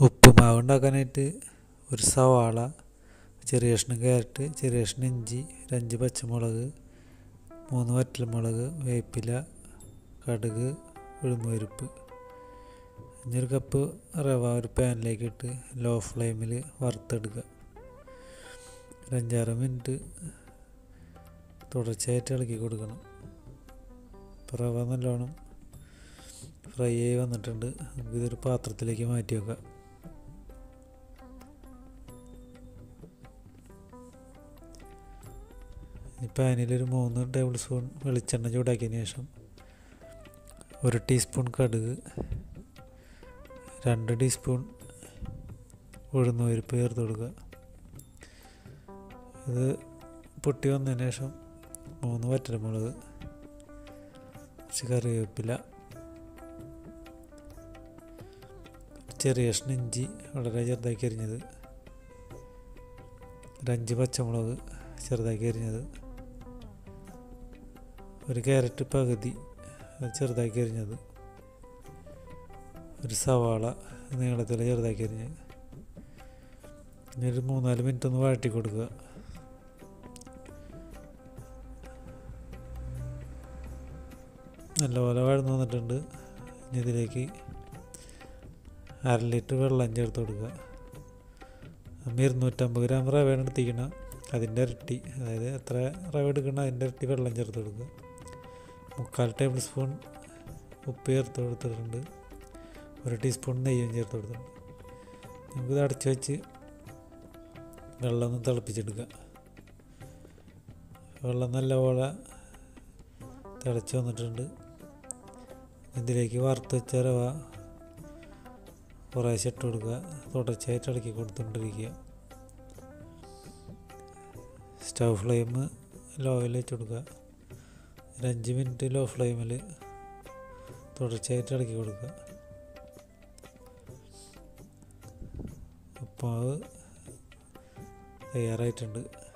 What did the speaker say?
ഉപ്പുമാവ് ഉണ്ടാക്കാനായിട്ട് ഒരു സവാള ചെറിയ കഷ്ണം ക്യാരറ്റ് ചെറിയ കഷ്ണം ഇഞ്ചി ഒരു അഞ്ച് പച്ചമുളക് മൂന്ന് വറ്റൽമുളക് വേപ്പില കടുക് ഉഴുന്നുപരിപ്പ് അഞ്ഞൊരു കപ്പ് റവ ഒരു പാനിലേക്ക് ഇട്ട് ലോ ഫ്ലെയിമിൽ വറുത്തെടുക്കുക ഒരു അഞ്ചാറ് മിനിറ്റ് തുടർച്ചയായിട്ട് ഇളക്കി കൊടുക്കണം ഇപ്പോൾ റവ നല്ലോണം ഫ്രൈ ആയി വന്നിട്ടുണ്ട് നമുക്ക് ഇതൊരു പാത്രത്തിലേക്ക് മാറ്റി വെക്കാം ഈ പാനിലൊരു മൂന്ന് ടേബിൾ സ്പൂൺ വെളിച്ചെണ്ണ ചൂടാക്കിയതിന് ശേഷം ഒരു ടീസ്പൂൺ കടുക് രണ്ട് ടീസ്പൂൺ ഉഴുന്ന് പരിപ്പ് ചേർത്ത് കൊടുക്കുക ഇത് പൊട്ടി വന്നതിന് ശേഷം മൂന്ന് വറ്റൽമുളക് കുറച്ച് കറിവേപ്പില ചെറിയ കഷ്ണം ഇഞ്ചി വളരെ ചെറുതാക്കി അരിഞ്ഞത് ഒരഞ്ച് പച്ചമുളക് ചെറുതാക്കി അരിഞ്ഞത് ഒരു ക്യാരറ്റ് പകുതി അത് ചെറുതാക്കി അരിഞ്ഞത് ഒരു സവാള നീളത്തിൽ ചെറുതാക്കി അരിഞ്ഞത് ഇനി ഒരു മൂന്നാല് മിനിറ്റ് ഒന്ന് വഴറ്റി കൊടുക്കുക നല്ലപോലെ വഴന്നു വന്നിട്ടുണ്ട് ഇനി ഇതിലേക്ക് അര ലിറ്റർ വെള്ളം ചേർത്ത് കൊടുക്കുക നമ്മൾ ഇരുന്നൂറ്റമ്പത് ഗ്രാം റവയാണ് എടുത്തിരിക്കണം അതിൻ്റെ ഇരട്ടി അതായത് എത്ര റവ എടുക്കണം അതിൻ്റെ ഇരട്ടി വെള്ളം ചേർത്ത് കൊടുക്കുക മുക്കാൽ ടേബിൾ സ്പൂൺ ഉപ്പ് ചേർത്ത് കൊടുത്തിട്ടുണ്ട് ഒരു ടീസ്പൂൺ നെയ്യും ചേർത്ത് കൊടുത്തിട്ടുണ്ട് നമുക്കിത് അടച്ചു വെച്ച് വെള്ളം ഒന്ന് തിളപ്പിച്ചെടുക്കുക വെള്ളം നല്ലപോലെ തിളച്ച് വന്നിട്ടുണ്ട് ഇതിലേക്ക് വറുത്ത് വെച്ച റവ കുറേശ്ശെ ഇട്ട് കൊടുക്കുക തുടർച്ചയായിട്ട് ഇളക്കി കൊടുത്തുകൊണ്ടിരിക്കുക സ്റ്റൗ ഫ്ലെയിം ലോയിൽ വെച്ച് കൊടുക്കുക ഒരു അഞ്ച് മിനിറ്റ് ലോ ഫ്ലെയിമിൽ തുടർച്ചയായിട്ട് ഇളക്കി കൊടുക്കുക ഉപ്പാവ് തയ്യാറായിട്ടുണ്ട്